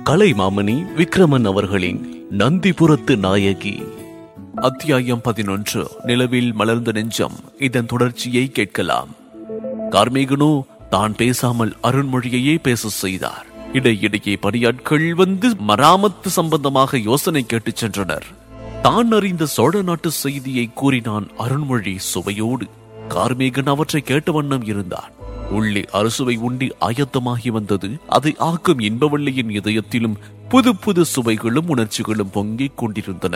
கலைமாமணி விக்ரமன் அவர்களின் நந்திபுரத்து நாயகி அத்தியாயம் பதினொன்று நிலவில் மலர்ந்த நெஞ்சம் இதன் தொடர்ச்சியை கேட்கலாம் கார்மேகனோ தான் பேசாமல் அருண்மொழியையே பேச செய்தார் இடையிடையே பணியாட்கள் வந்து மராமத்து சம்பந்தமாக யோசனை கேட்டுச் சென்றனர் தான் அறிந்த சோழ நாட்டு செய்தியை கூறினான் அருண்மொழி சுவையோடு கார்மேகன் அவற்றை கேட்ட வண்ணம் இருந்தான் உள்ளே அறுசுவை உண்டி ஆயத்தமாகி வந்தது அதை ஆக்கும் இன்பவள்ளியின் இதயத்திலும் புது புது சுவைகளும் உணர்ச்சிகளும் பொங்கிக் கொண்டிருந்தன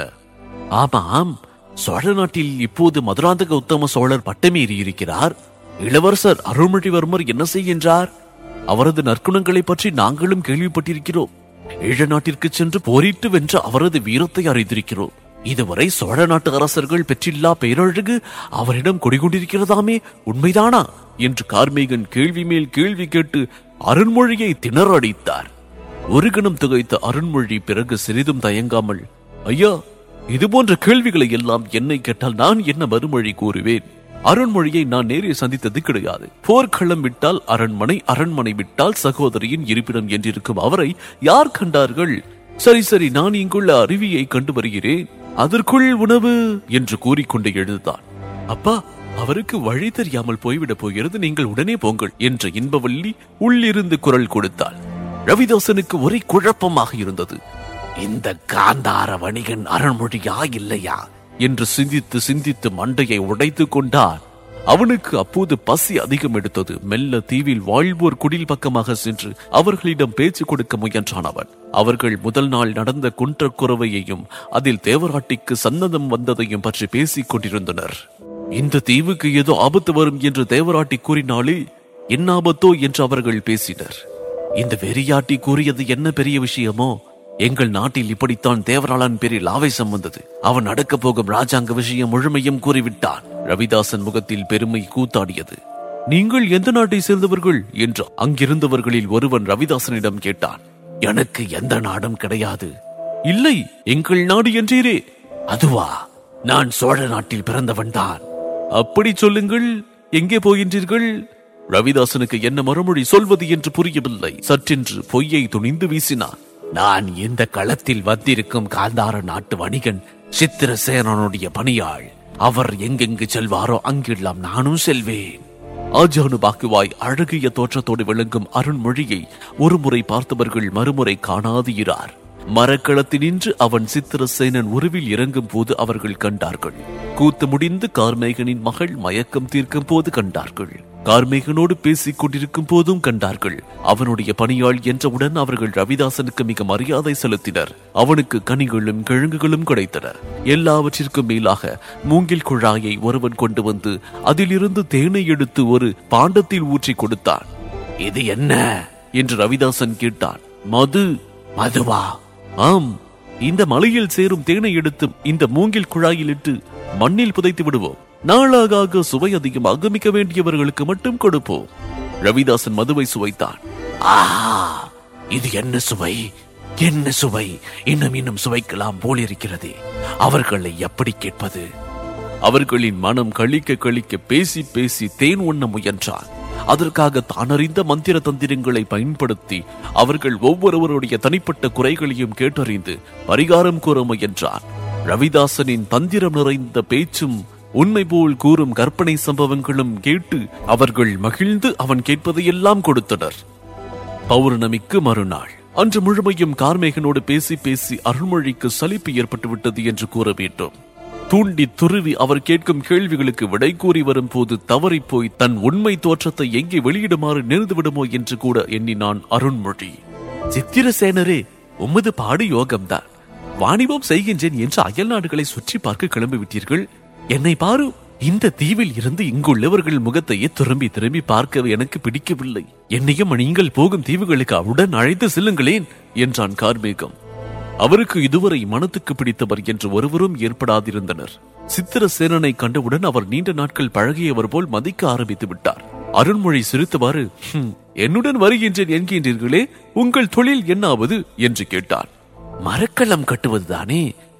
ஆமாம் சோழ நாட்டில் இப்போது மதுராந்தக உத்தம சோழர் பட்டமேறி இருக்கிறார் இளவரசர் அருள்மொழிவர்மர் என்ன செய்கின்றார் அவரது நற்குணங்களை பற்றி நாங்களும் கேள்விப்பட்டிருக்கிறோம் ஈழ நாட்டிற்கு சென்று போரிட்டு வென்ற அவரது வீரத்தை அறிந்திருக்கிறோம் இதுவரை சோழ நாட்டு அரசர்கள் பெற்றில்லா பேரழகு அவரிடம் குடிகொண்டிருக்கிறதாமே உண்மைதானா என்று கார்மேகன் கேள்வி மேல் கேள்வி கேட்டு அருண்மொழியை திணறடித்தார் ஒரு கணம் திகைத்த அருண்மொழி பிறகு சிறிதும் தயங்காமல் ஐயா இது போன்ற கேள்விகளை எல்லாம் என்னை கேட்டால் நான் என்ன மறுமொழி கூறுவேன் அருண்மொழியை நான் நேரில் சந்தித்தது கிடையாது போர்க்களம் விட்டால் அரண்மனை அரண்மனை விட்டால் சகோதரியின் இருப்பிடம் என்றிருக்கும் அவரை யார் கண்டார்கள் சரி சரி நான் இங்குள்ள அருவியை கண்டு வருகிறேன் அதற்குள் உணவு என்று கூறிக்கொண்டு எழுந்தான் அப்பா அவருக்கு வழி தெரியாமல் போய்விடப் போகிறது நீங்கள் உடனே போங்கள் என்ற இன்பவல்லி உள்ளிருந்து குரல் கொடுத்தாள் ரவிதாசனுக்கு ஒரே குழப்பமாக இருந்தது இந்த காந்தார வணிகன் அருண்மொழியா இல்லையா என்று சிந்தித்து சிந்தித்து மண்டையை உடைத்துக் கொண்டான் அவனுக்கு அப்போது பசி அதிகம் எடுத்தது மெல்ல தீவில் வாழ்வோர் குடில் பக்கமாக சென்று அவர்களிடம் பேச்சு கொடுக்க முயன்றான் அவன் அவர்கள் முதல் நாள் நடந்த குன்றக்குறவையையும் அதில் தேவராட்டிக்கு சன்னதம் வந்ததையும் பற்றி பேசிக் கொண்டிருந்தனர் இந்த தீவுக்கு ஏதோ ஆபத்து வரும் என்று தேவராட்டி கூறினாலே என்ன ஆபத்தோ என்று அவர்கள் பேசினர் இந்த வெறியாட்டி கூறியது என்ன பெரிய விஷயமோ எங்கள் நாட்டில் இப்படித்தான் தேவராளன் பேரில் ஆவேசம் வந்தது அவன் அடக்கப் போகும் ராஜாங்க விஷயம் முழுமையும் கூறிவிட்டான் ரவிதாசன் முகத்தில் பெருமை கூத்தாடியது நீங்கள் எந்த நாட்டை சேர்ந்தவர்கள் என்று அங்கிருந்தவர்களில் ஒருவன் ரவிதாசனிடம் கேட்டான் எனக்கு எந்த நாடும் கிடையாது இல்லை எங்கள் நாடு என்றீரே அதுவா நான் சோழ நாட்டில் பிறந்தவன் தான் அப்படி சொல்லுங்கள் எங்கே போகின்றீர்கள் ரவிதாசனுக்கு என்ன மறுமொழி சொல்வது என்று புரியவில்லை சற்றென்று பொய்யை துணிந்து வீசினான் நான் இந்த களத்தில் வந்திருக்கும் காந்தார நாட்டு வணிகன் சித்திரசேனனுடைய பணியாள் அவர் எங்கெங்கு செல்வாரோ அங்கெல்லாம் நானும் செல்வேன் ஆஜானு பாக்குவாய் அழகிய தோற்றத்தோடு விளங்கும் அருண்மொழியை ஒருமுறை பார்த்தவர்கள் மறுமுறை காணாது இரார் மரக்களத்தினின்று அவன் சித்திரசேனன் உருவில் இறங்கும் போது அவர்கள் கண்டார்கள் கூத்து முடிந்து கார்மேகனின் மகள் மயக்கம் தீர்க்கும் போது கண்டார்கள் கார்மேகனோடு பேசிக் கொண்டிருக்கும் போதும் கண்டார்கள் அவனுடைய பணியாள் என்றவுடன் அவர்கள் ரவிதாசனுக்கு மிக மரியாதை செலுத்தினர் அவனுக்கு கனிகளும் கிழங்குகளும் கிடைத்தன எல்லாவற்றிற்கும் மேலாக மூங்கில் குழாயை ஒருவன் கொண்டு வந்து அதிலிருந்து தேனை எடுத்து ஒரு பாண்டத்தில் ஊற்றி கொடுத்தான் இது என்ன என்று ரவிதாசன் கேட்டான் மது மதுவா ஆம் இந்த மலையில் சேரும் தேனை எடுத்து இந்த மூங்கில் குழாயில் இட்டு மண்ணில் புதைத்து விடுவோம் நாளாக ஆக சுவை அதிகம் அகமிக்க வேண்டியவர்களுக்கு மட்டும் கொடுப்போம் ரவிதாசன் மதுவை சுவைத்தான் ஆஹா இது என்ன சுவை என்ன சுவை இன்னும் இன்னும் சுவைக்கலாம் போலிருக்கிறதே அவர்களை எப்படி கேட்பது அவர்களின் மனம் கழிக்க கழிக்க பேசி பேசி தேன் உண்ண முயன்றான் அதற்காக தானறிந்த மந்திர தந்திரங்களை பயன்படுத்தி அவர்கள் ஒவ்வொருவருடைய தனிப்பட்ட குறைகளையும் கேட்டறிந்து பரிகாரம் கூற முயன்றான் ரவிதாசனின் தந்திரம் நிறைந்த பேச்சும் உண்மை போல் கூறும் கற்பனை சம்பவங்களும் கேட்டு அவர்கள் மகிழ்ந்து அவன் கேட்பதையெல்லாம் கொடுத்தனர் பௌர்ணமிக்கு மறுநாள் அன்று முழுமையும் கார்மேகனோடு பேசி பேசி அருள்மொழிக்கு சலிப்பு ஏற்பட்டு விட்டது என்று கூற வேண்டும் தூண்டி துருவி அவர் கேட்கும் கேள்விகளுக்கு விடை கூறி வரும் போது தவறிப் போய் தன் உண்மை தோற்றத்தை எங்கே வெளியிடுமாறு நேர்ந்து விடுமோ என்று கூட எண்ணினான் அருண்மொழி சித்திரசேனரே உமது பாடு யோகம்தான் வாணிபம் செய்கின்றேன் என்று அயல் நாடுகளை சுற்றி பார்க்க கிளம்பி விட்டீர்கள் என்னை பாரு இந்த தீவில் இருந்து இங்குள்ளவர்கள் முகத்தையே திரும்பி திரும்பி பார்க்க எனக்கு பிடிக்கவில்லை என்னையும் நீங்கள் போகும் தீவுகளுக்கு அவருடன் அழைத்து செல்லுங்களேன் என்றான் கார்மேகம் அவருக்கு இதுவரை மனத்துக்கு பிடித்தவர் என்று ஒருவரும் ஏற்படாதிருந்தனர் சித்திரசேனனை கண்டவுடன் அவர் நீண்ட நாட்கள் பழகியவர் போல் மதிக்க ஆரம்பித்து விட்டார் அருண்மொழி சிரித்தவாறு "ஹம், என்னுடன் வருகின்றேன் என்கின்றீர்களே உங்கள் தொழில் என்னாவது என்று கேட்டார் மரக்கலம் கட்டுவதுதானே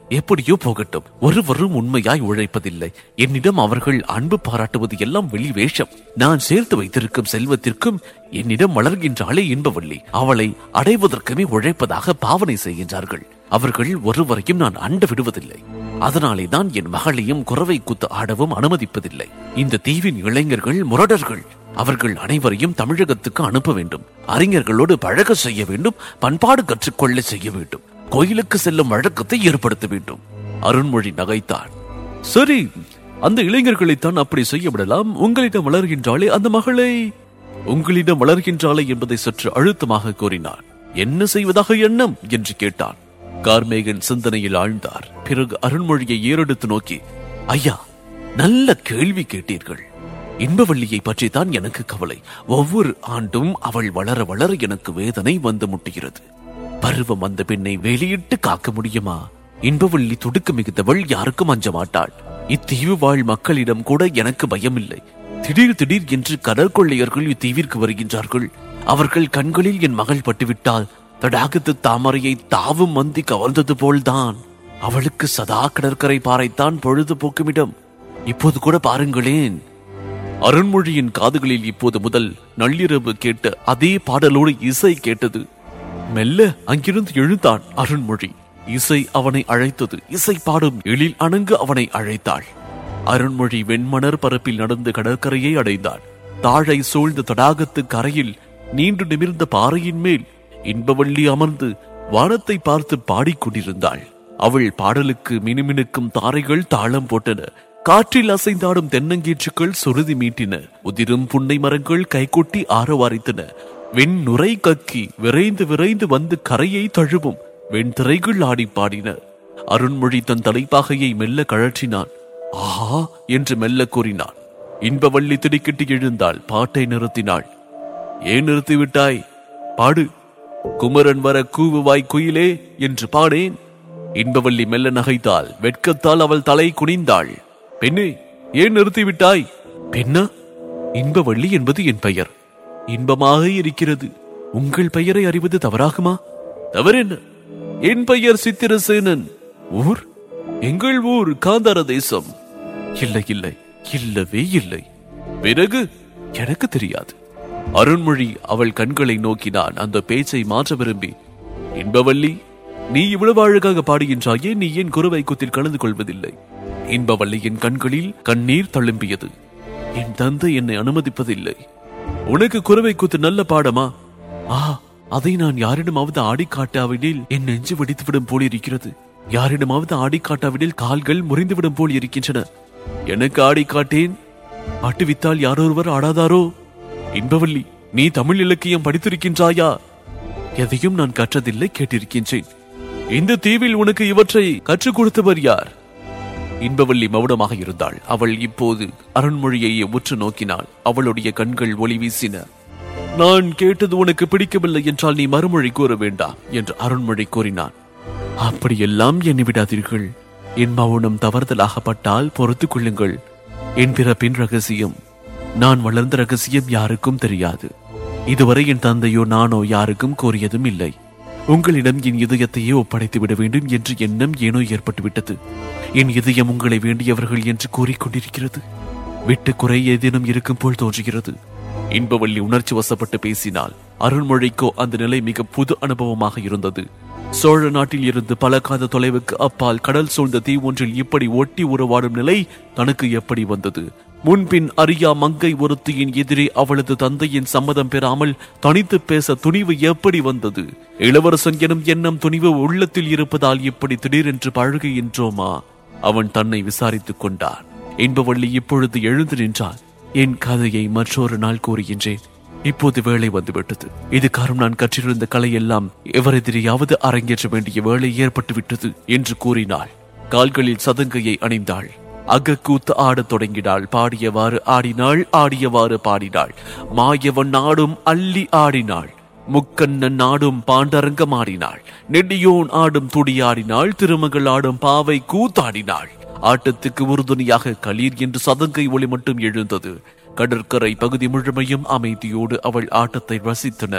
எப்படியோ போகட்டும் ஒருவரும் உண்மையாய் உழைப்பதில்லை என்னிடம் அவர்கள் அன்பு பாராட்டுவது எல்லாம் வெளி வேஷம் நான் சேர்த்து வைத்திருக்கும் செல்வத்திற்கும் என்னிடம் வளர்கின்றாளே இன்பவள்ளி அவளை அடைவதற்குமே உழைப்பதாக பாவனை செய்கின்றார்கள் அவர்கள் ஒருவரையும் நான் அண்ட விடுவதில்லை அதனாலே தான் என் மகளையும் குறவை குத்து ஆடவும் அனுமதிப்பதில்லை இந்த தீவின் இளைஞர்கள் முரடர்கள் அவர்கள் அனைவரையும் தமிழகத்துக்கு அனுப்ப வேண்டும் அறிஞர்களோடு பழக செய்ய வேண்டும் பண்பாடு கற்றுக்கொள்ள செய்ய வேண்டும் கோயிலுக்கு செல்லும் வழக்கத்தை ஏற்படுத்த வேண்டும் அருண்மொழி நகைத்தான் சரி அந்த இளைஞர்களைத்தான் அப்படி செய்ய விடலாம் உங்களிடம் வளர்கின்றாளே அந்த மகளை உங்களிடம் வளர்கின்றாளே என்பதை சற்று அழுத்தமாக கூறினார் என்ன செய்வதாக எண்ணம் என்று கேட்டான் கார்மேகன் சிந்தனையில் ஆழ்ந்தார் பிறகு அருண்மொழியை ஏறெடுத்து நோக்கி ஐயா நல்ல கேள்வி கேட்டீர்கள் இன்பவள்ளியை பற்றி தான் எனக்கு கவலை ஒவ்வொரு ஆண்டும் அவள் வளர வளர எனக்கு வேதனை வந்து முட்டுகிறது பருவம் வந்த பெண்ணை வெளியிட்டு காக்க முடியுமா இன்பவள்ளி துடுக்கு மிகுந்தவள் யாருக்கும் அஞ்ச மாட்டாள் இத்தீவு வாழ் மக்களிடம் கூட எனக்கு பயமில்லை திடீர் திடீர் என்று கடற்கொள்ளையர்கள் இத்தீவிற்கு வருகின்றார்கள் அவர்கள் கண்களில் என் மகள் பட்டுவிட்டால் தடாகத்து தாமரையை தாவும் மந்தி கவர்ந்தது போல்தான் அவளுக்கு சதா கடற்கரை பாறைத்தான் பொழுதுபோக்குமிடம் இப்போது கூட பாருங்களேன் அருண்மொழியின் காதுகளில் இப்போது முதல் நள்ளிரவு கேட்ட அதே பாடலோடு இசை கேட்டது மெல்ல அங்கிருந்து எழுந்தான் அருண்மொழி இசை அவனை அழைத்தது இசை பாடும் எழில் அணங்கு அவனை அழைத்தாள் அருண்மொழி வெண்மணர் பரப்பில் நடந்து கடற்கரையை அடைந்தான் தாழை சூழ்ந்த தடாகத்து கரையில் நீண்டு நிமிர்ந்த பாறையின் மேல் இன்பவள்ளி அமர்ந்து வானத்தை பார்த்து பாடிக்கொண்டிருந்தாள் அவள் பாடலுக்கு மினுமினுக்கும் தாரைகள் தாளம் போட்டன காற்றில் அசைந்தாடும் தென்னங்கீற்றுக்கள் சுருதி மீட்டின உதிரும் புன்னை மரங்கள் கைகொட்டி ஆரவாரித்தன வெண் நுரை கக்கி விரைந்து விரைந்து வந்து கரையை தழுவும் வெண்திரைகள் ஆடி பாடின அருண்மொழி தன் தலைப்பாகையை மெல்ல கழற்றினான் ஆஹா என்று மெல்ல கூறினான் இன்பவள்ளி திடுக்கிட்டு எழுந்தாள் பாட்டை நிறுத்தினாள் ஏன் நிறுத்திவிட்டாய் பாடு குமரன் வர கூவுவாய் குயிலே என்று பாடேன் இன்பவள்ளி மெல்ல நகைத்தாள் வெட்கத்தால் அவள் தலை குனிந்தாள் பெண்ணே ஏன் நிறுத்திவிட்டாய் பெண்ணா இன்பவள்ளி என்பது என் பெயர் இன்பமாக இருக்கிறது உங்கள் பெயரை அறிவது தவறாகுமா தவறென்ன என் பெயர் சித்திரசேனன் ஊர் எங்கள் ஊர் காந்தார தேசம் இல்லை இல்லை இல்லவே இல்லை பிறகு எனக்கு தெரியாது அருண்மொழி அவள் கண்களை நோக்கினான் அந்த பேச்சை மாற்ற விரும்பி இன்பவள்ளி நீ இவ்வளவு அழகாக பாடுகின்றாயே நீ ஏன் குருவை குத்தில் கலந்து கொள்வதில்லை இன்பவள்ளியின் கண்களில் கண்ணீர் தழும்பியது என் தந்தை என்னை அனுமதிப்பதில்லை உனக்கு குறவை குத்து நல்ல பாடமா ஆ அதை நான் யாரிடமாவது ஆடி காட்டாவிடில் என் நெஞ்சு வெடித்துவிடும் போல் இருக்கிறது யாரிடமாவது ஆடி காட்டாவிடில் கால்கள் முறிந்துவிடும் போல் இருக்கின்றன எனக்கு ஆடி காட்டேன் பாட்டுவித்தால் யாரொருவர் ஆடாதாரோ இன்பவள்ளி நீ தமிழ் இலக்கியம் படித்திருக்கின்றாயா எதையும் நான் கற்றதில்லை கேட்டிருக்கின்றேன் இந்த தீவில் உனக்கு இவற்றை கற்றுக் கொடுத்தவர் யார் இன்பவள்ளி மௌனமாக இருந்தாள் அவள் இப்போது அருண்மொழியை உற்று நோக்கினாள் அவளுடைய கண்கள் ஒளி வீசின நான் கேட்டது உனக்கு பிடிக்கவில்லை என்றால் நீ மறுமொழி கூற வேண்டாம் என்று அருண்மொழி கூறினான் அப்படியெல்லாம் எண்ணி விடாதீர்கள் என் மௌனம் தவறுதலாகப்பட்டால் பொறுத்துக் கொள்ளுங்கள் என் பிறப்பின் ரகசியம் நான் வளர்ந்த ரகசியம் யாருக்கும் தெரியாது இதுவரை என் தந்தையோ நானோ யாருக்கும் கூறியதும் இல்லை உங்களிடம் என் இதயத்தையே ஒப்படைத்து விட வேண்டும் என்று எண்ணம் ஏனோ ஏற்பட்டுவிட்டது என் இதயம் உங்களை வேண்டியவர்கள் என்று கூறிக்கொண்டிருக்கிறது விட்டு குறை ஏதேனும் இருக்கும் போல் தோன்றுகிறது இன்பவள்ளி உணர்ச்சி வசப்பட்டு பேசினாள் அருண்மொழிக்கோ அந்த நிலை மிக புது அனுபவமாக இருந்தது சோழ நாட்டில் இருந்து பல காத தொலைவுக்கு அப்பால் கடல் சூழ்ந்த தீ ஒன்றில் இப்படி ஒட்டி உறவாடும் நிலை தனக்கு எப்படி வந்தது முன்பின் அறியா மங்கை ஒருத்தியின் எதிரே அவளது தந்தையின் சம்மதம் பெறாமல் தனித்து பேச துணிவு எப்படி வந்தது இளவரசன் எனும் எண்ணம் துணிவு உள்ளத்தில் இருப்பதால் இப்படி திடீரென்று பழகுகின்றோமா அவன் தன்னை விசாரித்துக் கொண்டான் என்பவள்ளி இப்பொழுது எழுந்து நின்றான் என் கதையை மற்றொரு நாள் கூறுகின்றேன் இப்போது வேலை வந்துவிட்டது இதுக்காரும் நான் கற்றிருந்த கலையெல்லாம் எவரெதிரையாவது அரங்கேற்ற வேண்டிய வேலை ஏற்பட்டு விட்டது என்று கூறினாள் கால்களில் சதங்கையை அணிந்தாள் அகக்கூத்து ஆடத் தொடங்கினாள் பாடியவாறு ஆடினாள் ஆடியவாறு பாடினாள் மாயவன் நாடும் அள்ளி ஆடினாள் முக்கண்ணன் நாடும் பாண்டரங்கம் ஆடினாள் நெடியோன் ஆடும் துடியாடினாள் திருமகள் ஆடும் பாவை கூத்தாடினாள் ஆட்டத்துக்கு உறுதுணையாக களீர் என்று சதங்கை ஒளி மட்டும் எழுந்தது கடற்கரை பகுதி முழுமையும் அமைதியோடு அவள் ஆட்டத்தை ரசித்தன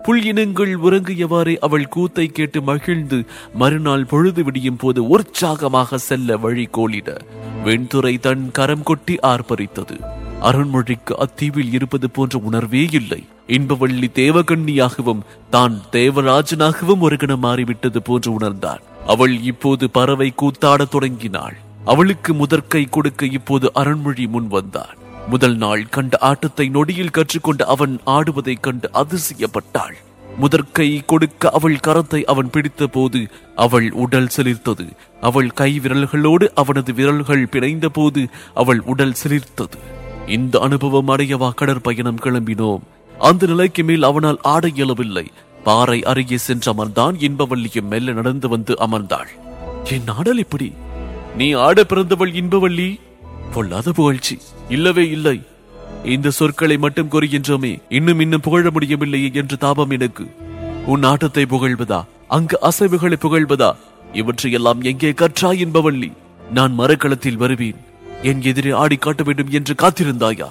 புல் இனங்கள் உறங்கியவாறே அவள் கூத்தை கேட்டு மகிழ்ந்து மறுநாள் பொழுது விடியும் போது உற்சாகமாக செல்ல வழி கோலிட வெண்துறை தன் கரம் கொட்டி ஆர்ப்பரித்தது அருண்மொழிக்கு அத்தீவில் இருப்பது போன்ற உணர்வே இல்லை இன்பவள்ளி தேவகண்ணியாகவும் தான் தேவராஜனாகவும் ஒரு கணம் மாறிவிட்டது போன்று உணர்ந்தான் அவள் இப்போது பறவை கூத்தாடத் தொடங்கினாள் அவளுக்கு முதற்கை கொடுக்க இப்போது அருண்மொழி முன் வந்தான் முதல் நாள் கண்ட ஆட்டத்தை நொடியில் கற்றுக்கொண்ட அவன் ஆடுவதைக் கண்டு அதிசயப்பட்டாள் முதற்கை கொடுக்க அவள் கரத்தை அவன் பிடித்த போது அவள் உடல் சிலிர்த்தது அவள் கை விரல்களோடு அவனது விரல்கள் பிணைந்த போது அவள் உடல் சிலிர்த்தது இந்த அனுபவம் அடையவா கடற்பயணம் கிளம்பினோம் அந்த நிலைக்கு மேல் அவனால் ஆட இயலவில்லை பாறை அருகே சென்று அமர்ந்தான் இன்பவல்லியும் மெல்ல நடந்து வந்து அமர்ந்தாள் என் ஆடல் இப்படி நீ ஆட பிறந்தவள் இன்பவள்ளி பொல்லாத புகழ்ச்சி இல்லவே இல்லை இந்த சொற்களை மட்டும் கூறுகின்றோமே இன்னும் இன்னும் புகழ முடியவில்லையே என்று தாபம் எனக்கு உன் ஆட்டத்தை புகழ்வதா அங்கு அசைவுகளை புகழ்வதா இவற்றையெல்லாம் எங்கே கற்றாய் என்பவள்ளி நான் மரக்களத்தில் வருவேன் என் எதிரே ஆடி காட்ட வேண்டும் என்று காத்திருந்தாயா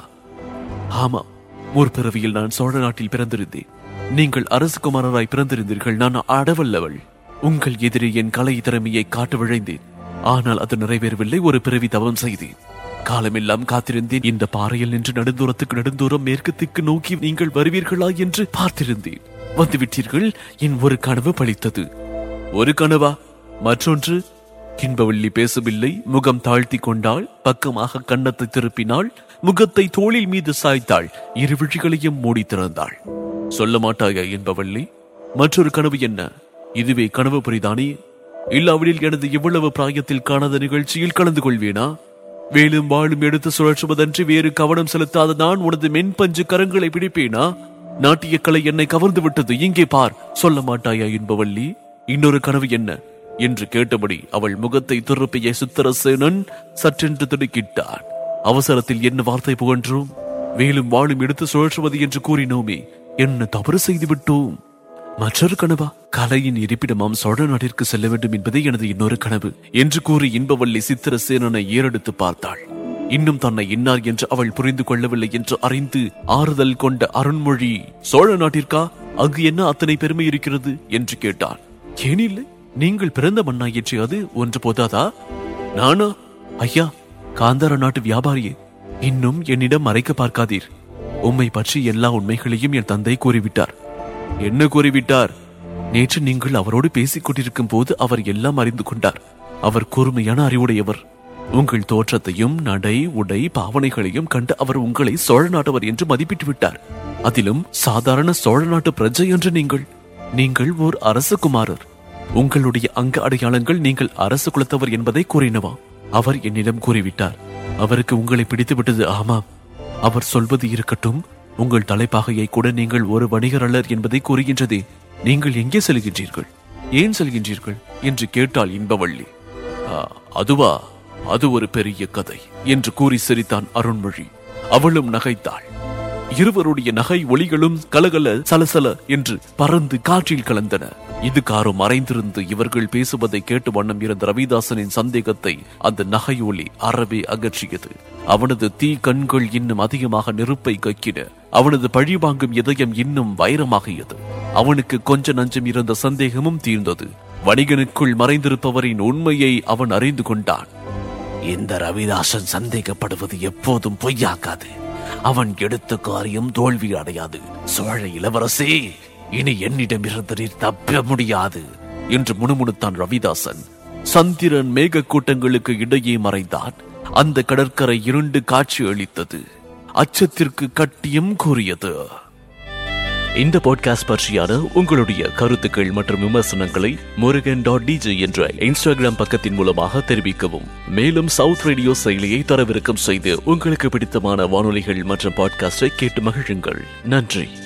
ஆமா முற்பிறவியில் நான் சோழ நாட்டில் பிறந்திருந்தேன் நீங்கள் அரசகுமாரராய் பிறந்திருந்தீர்கள் நான் அடவல்லவள் உங்கள் எதிரே என் கலை திறமையை காட்ட விழைந்தேன் ஆனால் அது நிறைவேறவில்லை ஒரு பிறவி தவம் செய்தேன் காலமெல்லாம் காத்திருந்தேன் இந்த பாறையில் நின்று நெடுந்தூரத்துக்கு நெடுந்தூரம் மேற்கு திக்கு நோக்கி நீங்கள் வருவீர்களா என்று பார்த்திருந்தேன் வந்துவிட்டீர்கள் என் ஒரு கனவு பலித்தது ஒரு கனவா மற்றொன்று இன்பவள்ளி பேசவில்லை முகம் தாழ்த்தி கொண்டாள் பக்கமாக கன்னத்தை திருப்பினாள் முகத்தை தோளில் மீது சாய்த்தாள் இரு விழிகளையும் மூடி திறந்தாள் சொல்ல மாட்டாயா என்பவள்ளி மற்றொரு கனவு என்ன இதுவே கனவு புரிதானே இல்லாவிடில் எனது இவ்வளவு பிராயத்தில் காணாத நிகழ்ச்சியில் கலந்து கொள்வேனா வேலும் வாழும் எடுத்து சுழற்றுவதன்றி வேறு கவனம் செலுத்தாத நான் உனது மென்பஞ்சு கரங்களை பிடிப்பேனா நாட்டிய கலை என்னை கவர்ந்து விட்டது இங்கே பார் சொல்ல மாட்டாயா என்பவள்ளி இன்னொரு கனவு என்ன என்று கேட்டபடி அவள் முகத்தை திருப்பிய சித்திரசேனன் சற்றென்று திடுக்கிட்டான் அவசரத்தில் என்ன வார்த்தை புகன்றோம் வேலும் வாழும் எடுத்து சுழற்றுவது என்று கூறினோமே என்ன தவறு செய்து விட்டோம் மற்றொரு கனவா கலையின் இருப்பிடமாம் சோழ நாட்டிற்கு செல்ல வேண்டும் என்பதே எனது இன்னொரு கனவு என்று கூறி இன்பவள்ளி சித்திரசேனனை ஏறெடுத்து பார்த்தாள் இன்னும் தன்னை இன்னார் என்று அவள் புரிந்து கொள்ளவில்லை என்று அறிந்து ஆறுதல் கொண்ட அருண்மொழி சோழ நாட்டிற்கா அங்கு என்ன அத்தனை பெருமை இருக்கிறது என்று கேட்டான் ஏன் இல்லை நீங்கள் பிறந்த மண்ணாயிற்று அது ஒன்று போதாதா நானா ஐயா காந்தார நாட்டு வியாபாரியே இன்னும் என்னிடம் மறைக்க பார்க்காதீர் உம்மை பற்றி எல்லா உண்மைகளையும் என் தந்தை கூறிவிட்டார் என்ன கூறிவிட்டார் நேற்று நீங்கள் அவரோடு பேசிக் கொண்டிருக்கும் போது அவர் எல்லாம் அறிந்து கொண்டார் அவர் கூர்மையான அறிவுடையவர் உங்கள் தோற்றத்தையும் நடை உடை பாவனைகளையும் கண்டு அவர் உங்களை சோழ நாட்டவர் என்று மதிப்பிட்டு விட்டார் அதிலும் சாதாரண சோழ நாட்டு பிரஜை என்று நீங்கள் நீங்கள் ஓர் அரசகுமாரர் உங்களுடைய அங்க அடையாளங்கள் நீங்கள் அரசு குலத்தவர் என்பதை கூறினவா அவர் என்னிடம் கூறிவிட்டார் அவருக்கு உங்களை பிடித்து விட்டது ஆமாம் அவர் சொல்வது இருக்கட்டும் உங்கள் தலைப்பாகையை கூட நீங்கள் ஒரு வணிகர் அல்லர் என்பதை கூறுகின்றதே நீங்கள் எங்கே செல்கின்றீர்கள் ஏன் செல்கின்றீர்கள் என்று கேட்டாள் இன்பவள்ளி "ஆ, அதுவா அது ஒரு பெரிய கதை என்று கூறி சிரித்தான் அருண்மொழி அவளும் நகைத்தாள் இருவருடைய நகை ஒளிகளும் கலகல சலசல என்று பறந்து காற்றில் கலந்தன இது காரும் மறைந்திருந்து இவர்கள் பேசுவதை கேட்டு வண்ணம் இருந்த ரவிதாசனின் சந்தேகத்தை அந்த நகை ஒளி அறவே அகற்றியது அவனது தீ கண்கள் இன்னும் அதிகமாக நெருப்பை கக்கின அவனது பழிவாங்கும் இதயம் இன்னும் வைரமாகியது அவனுக்கு கொஞ்ச நஞ்சம் இருந்த சந்தேகமும் தீர்ந்தது வணிகனுக்குள் மறைந்திருப்பவரின் உண்மையை அவன் அறிந்து கொண்டான் இந்த ரவிதாசன் சந்தேகப்படுவது எப்போதும் பொய்யாக்காது அவன் எடுத்த காரியம் தோல்வி அடையாது சோழ இளவரசே இனி என்னிடமிருந்து நீர் தப்ப முடியாது என்று முணுமுணுத்தான் ரவிதாசன் சந்திரன் மேக கூட்டங்களுக்கு இடையே மறைந்தான் அந்த கடற்கரை இருண்டு காட்சி அளித்தது அச்சத்திற்கு கட்டியம் கூறியது இந்த பாட்காஸ்ட் பற்றியான உங்களுடைய கருத்துக்கள் மற்றும் விமர்சனங்களை முருகன் டாட் டிஜே என்ற இன்ஸ்டாகிராம் பக்கத்தின் மூலமாக தெரிவிக்கவும் மேலும் சவுத் ரேடியோ செயலியை தரவிறக்கம் செய்து உங்களுக்கு பிடித்தமான வானொலிகள் மற்றும் பாட்காஸ்டை கேட்டு மகிழுங்கள் நன்றி